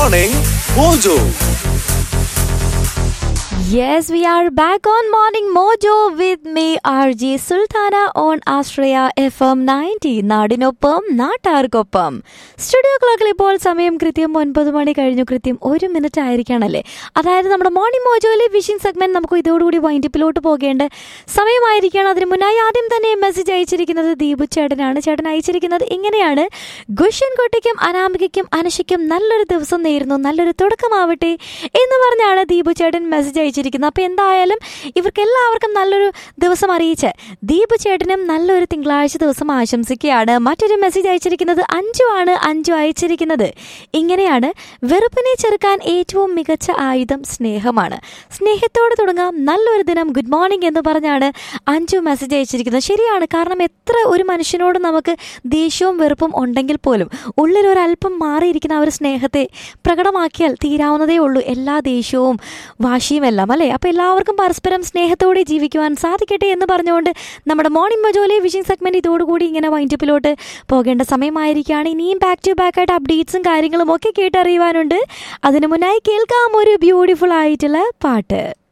Morning Mojo. Yes, we are back on Morning Mojo with me, RJ Sultana on Astraya FM 90. നാടിനൊപ്പം നാട്ടാർക്കൊപ്പം studio ക്ലോക്കിൽ ഇപ്പോൾ സമയം കൃത്യം ഒൻപത് മണി കഴിഞ്ഞു കൃത്യം ഒരു മിനിറ്റ് ആയിരിക്കണല്ലേ അതായത് നമ്മുടെ മോർണിംഗ് മോജോയിലെ വിഷിംഗ് സെഗ്മെന്റ് നമുക്ക് ഇതോടുകൂടി വൈൻഡിപ്പിലോട്ട് പോകേണ്ട സമയമായിരിക്കണം അതിന് മുന്നായി ആദ്യം തന്നെ മെസ്സേജ് അയച്ചിരിക്കുന്നത് ദീപു ചേട്ടനാണ് ചേട്ടൻ അയച്ചിരിക്കുന്നത് ഇങ്ങനെയാണ് ഗുഷൻ കുട്ടിക്കും അനാമികയ്ക്കും അനശയ്ക്കും നല്ലൊരു ദിവസം നേരുന്നു നല്ലൊരു തുടക്കമാവട്ടെ എന്ന് പറഞ്ഞാണ് ദീപു ചേട്ടൻ മെസ്സേജ് അയച്ചിരിക്കുന്നത് അപ്പോൾ എന്തായാലും ഇവർക്ക് എല്ലാവർക്കും നല്ലൊരു ദിവസം അറിയിച്ച് ദീപു ചേട്ടനും നല്ലൊരു തിങ്കളാഴ്ച ദിവസം ആശംസിക്കുകയാണ് മറ്റൊരു മെസ്സേജ് അയച്ചിരിക്കുന്നത് അഞ്ചു ആണ് അഞ്ചു അയച്ചിരിക്കുന്നത് ഇങ്ങനെയാണ് വെറുപ്പിനെ ചെറുക്കാൻ ഏറ്റവും മികച്ച ആയുധം സ്നേഹമാണ് സ്നേഹത്തോടെ തുടങ്ങാം നല്ലൊരു ദിനം ഗുഡ് മോർണിംഗ് എന്ന് പറഞ്ഞാണ് അഞ്ചു മെസ്സേജ് അയച്ചിരിക്കുന്നത് ശരിയാണ് കാരണം എത്ര ഒരു മനുഷ്യനോട് നമുക്ക് ദേഷ്യവും വെറുപ്പും ഉണ്ടെങ്കിൽ പോലും ഉള്ളിൽ ഒരല്പം മാറിയിരിക്കുന്ന ആ ഒരു സ്നേഹത്തെ പ്രകടമാക്കിയാൽ തീരാവുന്നതേ ഉള്ളൂ എല്ലാ ദേഷ്യവും വാശിയും എല്ലാം അല്ലേ അപ്പോൾ എല്ലാവർക്കും പരസ്പരം സ്നേഹത്തോടെ ജീവിക്കുവാൻ സാധിക്കട്ടെ എന്ന് പറഞ്ഞുകൊണ്ട് നമ്മുടെ മോർണിംഗ് മജോലെ വിഷിംഗ് സെഗ്മെന്റ് ഇതോടുകൂടി ഇങ്ങനെ വൈൻഡപ്പിലോട്ട് പോകേണ്ട സമയമായിരിക്കുകയാണ് ഇനിയും ബാക്ക് ടു ബാക്ക് ആയിട്ട് അപ്ഡേറ്റ്സും കാര്യങ്ങളും ഒക്കെ കേട്ടറിയുവാനുണ്ട് അതിനു മുന്നായി കേൾക്കാം ഒരു ബ്യൂട്ടിഫുൾ ആയിട്ടുള്ള പാട്ട്